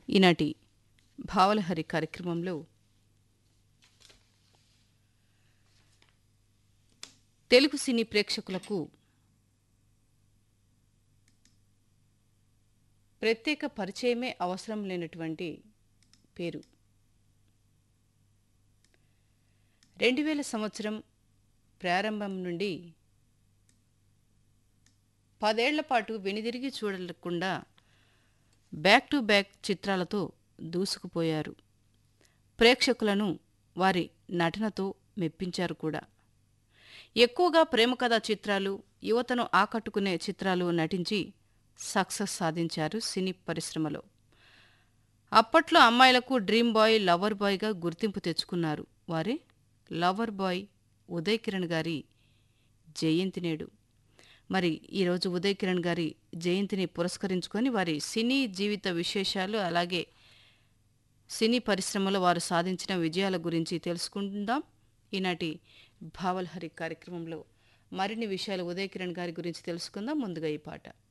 ఈనాటి భావలహరి కార్యక్రమంలో తెలుగు సినీ ప్రేక్షకులకు ప్రత్యేక పరిచయమే అవసరం లేనటువంటి పేరు రెండు వేల సంవత్సరం ప్రారంభం నుండి పదేళ్ల పాటు వెనుదిరిగి చూడకుండా బ్యాక్ టు బ్యాక్ చిత్రాలతో దూసుకుపోయారు ప్రేక్షకులను వారి నటనతో మెప్పించారు కూడా ఎక్కువగా ప్రేమ కథా చిత్రాలు యువతను ఆకట్టుకునే చిత్రాలు నటించి సక్సెస్ సాధించారు సినీ పరిశ్రమలో అప్పట్లో అమ్మాయిలకు డ్రీమ్ బాయ్ లవర్ బాయ్గా గుర్తింపు తెచ్చుకున్నారు వారే లవర్ బాయ్ ఉదయ్ కిరణ్ గారి జయంతి నేడు మరి ఈరోజు ఉదయ్ కిరణ్ గారి జయంతిని పురస్కరించుకొని వారి సినీ జీవిత విశేషాలు అలాగే సినీ పరిశ్రమలో వారు సాధించిన విజయాల గురించి తెలుసుకుందాం ఈనాటి భావల్హరి కార్యక్రమంలో మరిన్ని విషయాలు ఉదయ్ కిరణ్ గారి గురించి తెలుసుకుందాం ముందుగా ఈ పాట